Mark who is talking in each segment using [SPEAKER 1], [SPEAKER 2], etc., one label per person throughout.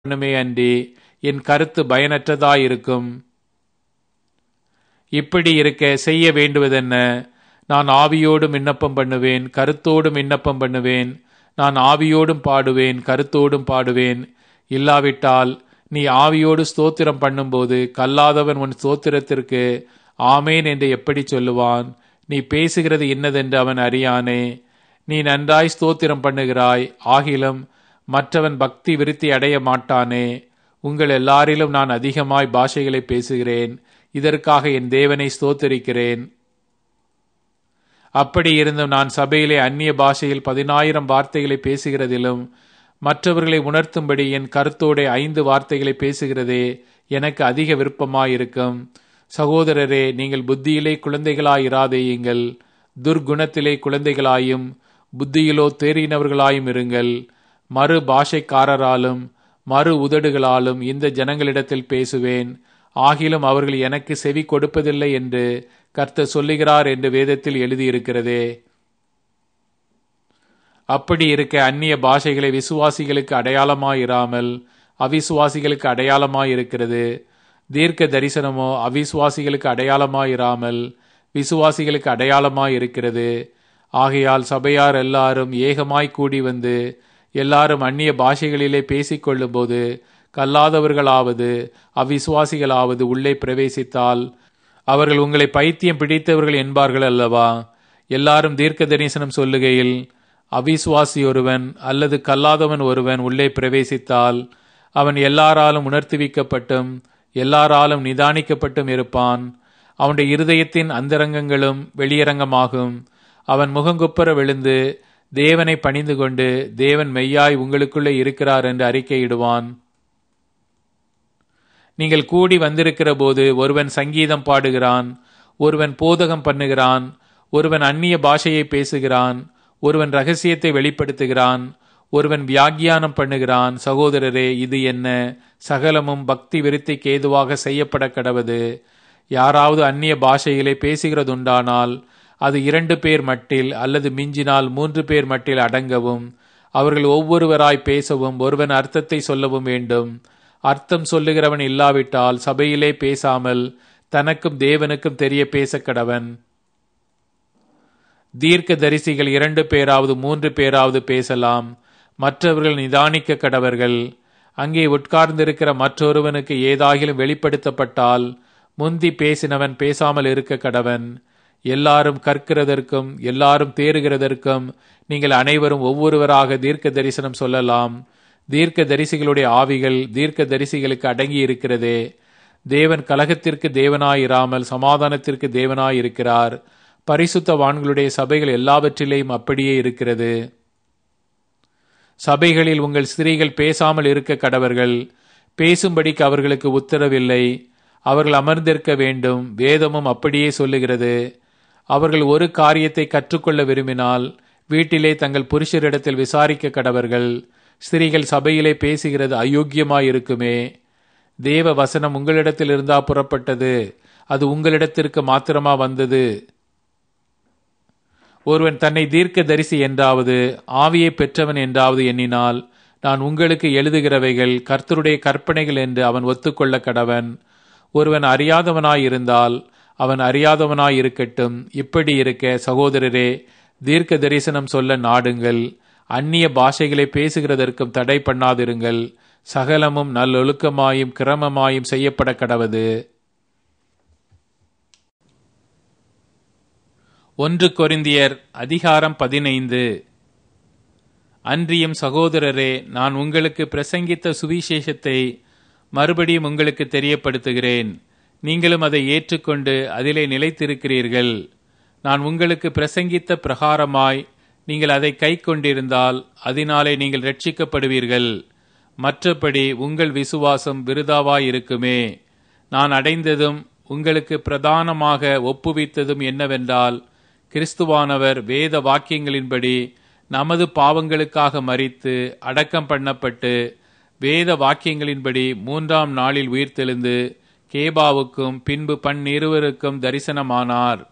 [SPEAKER 1] பண்ணுமே அன்றி என் கருத்து பயனற்றதாயிருக்கும் இப்படி இருக்க செய்ய வேண்டுவதென்ன நான் ஆவியோடும் விண்ணப்பம் பண்ணுவேன் கருத்தோடும் விண்ணப்பம் பண்ணுவேன் நான் ஆவியோடும் பாடுவேன் கருத்தோடும் பாடுவேன் இல்லாவிட்டால் நீ ஆவியோடு ஸ்தோத்திரம் பண்ணும்போது கல்லாதவன் உன் ஸ்தோத்திரத்திற்கு ஆமேன் என்று எப்படி சொல்லுவான் நீ பேசுகிறது இன்னதென்று அவன் அறியானே நீ நன்றாய் ஸ்தோத்திரம் பண்ணுகிறாய் ஆகிலும் மற்றவன் பக்தி விருத்தி அடைய மாட்டானே உங்கள் எல்லாரிலும் நான் அதிகமாய் பாஷைகளை பேசுகிறேன் இதற்காக என் தேவனை ஸ்தோத்தரிக்கிறேன் அப்படி இருந்தும் நான் சபையிலே அந்நிய பாஷையில் பதினாயிரம் வார்த்தைகளை பேசுகிறதிலும் மற்றவர்களை உணர்த்தும்படி என் கருத்தோടെ ஐந்து வார்த்தைகளை பேசுகிறதே எனக்கு அதிக விருப்பமாயிருக்கும் சகோதரரே நீங்கள் புத்தியிலே குழந்தைகளாயிராதேயுங்கள் துர்குணத்திலே குழந்தைகளாயும் புத்தியிலோ தேறினவர்களாயும் இருங்கள் மறு பாஷைக்காரராலும் மறு உதடுகளாலும் இந்த ஜனங்களிடத்தில் பேசுவேன் ஆகிலும் அவர்கள் எனக்கு செவி கொடுப்பதில்லை என்று கர்த்தர் சொல்லுகிறார் என்று வேதத்தில் எழுதியிருக்கிறதே அப்படி இருக்க அந்நிய பாஷைகளை விசுவாசிகளுக்கு அடையாளமாயிராமல் அவிசுவாசிகளுக்கு அடையாளமாயிருக்கிறது தீர்க்க தரிசனமோ அவிசுவாசிகளுக்கு அடையாளமாயிராமல் விசுவாசிகளுக்கு அடையாளமாயிருக்கிறது ஆகையால் சபையார் எல்லாரும் ஏகமாய் கூடி வந்து எல்லாரும் அந்நிய பாஷைகளிலே பேசிக்கொள்ளும் போது கல்லாதவர்களாவது அவ்விசுவாசிகளாவது உள்ளே பிரவேசித்தால் அவர்கள் உங்களை பைத்தியம் பிடித்தவர்கள் என்பார்கள் அல்லவா எல்லாரும் தீர்க்க தரிசனம் சொல்லுகையில் அவிசுவாசி ஒருவன் அல்லது கல்லாதவன் ஒருவன் உள்ளே பிரவேசித்தால் அவன் எல்லாராலும் உணர்த்துவிக்கப்பட்டும் எல்லாராலும் நிதானிக்கப்பட்டும் இருப்பான் அவனுடைய இருதயத்தின் அந்தரங்கங்களும் வெளியரங்கமாகும் அவன் முகங்குப்புற விழுந்து தேவனை பணிந்து கொண்டு தேவன் மெய்யாய் உங்களுக்குள்ளே இருக்கிறார் என்று அறிக்கையிடுவான் நீங்கள் கூடி வந்திருக்கிற போது ஒருவன் சங்கீதம் பாடுகிறான் ஒருவன் போதகம் பண்ணுகிறான் ஒருவன் அந்நிய பாஷையை பேசுகிறான் ஒருவன் ரகசியத்தை வெளிப்படுத்துகிறான் ஒருவன் வியாக்கியானம் பண்ணுகிறான் சகோதரரே இது என்ன சகலமும் பக்தி விருத்திக்கு ஏதுவாக செய்யப்பட கடவது யாராவது அந்நிய பாஷையிலே பேசுகிறதுண்டானால் அது இரண்டு பேர் மட்டில் அல்லது மிஞ்சினால் மூன்று பேர் மட்டில் அடங்கவும் அவர்கள் ஒவ்வொருவராய் பேசவும் ஒருவன் அர்த்தத்தை சொல்லவும் வேண்டும் அர்த்தம் சொல்லுகிறவன் இல்லாவிட்டால் சபையிலே பேசாமல் தனக்கும் தேவனுக்கும் தெரிய பேச கடவன் தீர்க்க தரிசிகள் இரண்டு பேராவது மூன்று பேராவது பேசலாம் மற்றவர்கள் நிதானிக்க கடவர்கள் அங்கே உட்கார்ந்திருக்கிற மற்றொருவனுக்கு ஏதாகிலும் வெளிப்படுத்தப்பட்டால் முந்தி பேசினவன் பேசாமல் இருக்க கடவன் எல்லாரும் கற்கிறதற்கும் எல்லாரும் தேறுகிறதற்கும் நீங்கள் அனைவரும் ஒவ்வொருவராக தீர்க்க தரிசனம் சொல்லலாம் தீர்க்க தரிசிகளுடைய ஆவிகள் தீர்க்க தரிசிகளுக்கு அடங்கி இருக்கிறதே தேவன் கலகத்திற்கு தேவனாயிராமல் சமாதானத்திற்கு தேவனாயிருக்கிறார் பரிசுத்தவான்களுடைய சபைகள் எல்லாவற்றிலேயும் அப்படியே இருக்கிறது சபைகளில் உங்கள் ஸ்திரீகள் பேசாமல் இருக்க கடவர்கள் பேசும்படிக்கு அவர்களுக்கு உத்தரவில்லை அவர்கள் அமர்ந்திருக்க வேண்டும் வேதமும் அப்படியே சொல்லுகிறது அவர்கள் ஒரு காரியத்தை கற்றுக்கொள்ள விரும்பினால் வீட்டிலே தங்கள் புருஷரிடத்தில் விசாரிக்க கடவர்கள் ஸ்திரீகள் சபையிலே பேசுகிறது அயோக்கியமாயிருக்குமே தேவ வசனம் உங்களிடத்தில் இருந்தா புறப்பட்டது அது உங்களிடத்திற்கு மாத்திரமா வந்தது ஒருவன் தன்னை தீர்க்க தரிசி என்றாவது ஆவியை பெற்றவன் என்றாவது எண்ணினால் நான் உங்களுக்கு எழுதுகிறவைகள் கர்த்தருடைய கற்பனைகள் என்று அவன் ஒத்துக்கொள்ள கடவன் ஒருவன் அறியாதவனாயிருந்தால் அவன் அறியாதவனாயிருக்கட்டும் இப்படி இருக்க சகோதரரே தீர்க்க தரிசனம் சொல்ல நாடுங்கள் அந்நிய பாஷைகளை பேசுகிறதற்கும் தடை பண்ணாதிருங்கள் சகலமும் நல்லொழுக்கமாயும் கிரமமாயும் செய்யப்பட கடவது ஒன்று கொரிந்தியர் அதிகாரம் பதினைந்து அன்றியும் சகோதரரே நான் உங்களுக்கு பிரசங்கித்த சுவிசேஷத்தை மறுபடியும் உங்களுக்கு தெரியப்படுத்துகிறேன் நீங்களும் அதை ஏற்றுக்கொண்டு அதிலே நிலைத்திருக்கிறீர்கள் நான் உங்களுக்கு பிரசங்கித்த பிரகாரமாய் நீங்கள் அதை கை கொண்டிருந்தால் அதனாலே நீங்கள் ரட்சிக்கப்படுவீர்கள் மற்றபடி உங்கள் விசுவாசம் விருதாவாயிருக்குமே நான் அடைந்ததும் உங்களுக்கு பிரதானமாக ஒப்புவித்ததும் என்னவென்றால் கிறிஸ்துவானவர் வேத வாக்கியங்களின்படி நமது பாவங்களுக்காக மறித்து அடக்கம் பண்ணப்பட்டு வேத வாக்கியங்களின்படி மூன்றாம் நாளில் உயிர்த்தெழுந்து கேபாவுக்கும் பின்பு பன்னிருவருக்கும் தரிசனமானார்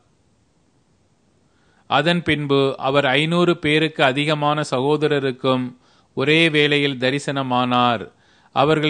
[SPEAKER 1] அதன் பின்பு அவர் ஐநூறு பேருக்கு அதிகமான சகோதரருக்கும் ஒரே வேளையில் தரிசனமானார் அவர்கள்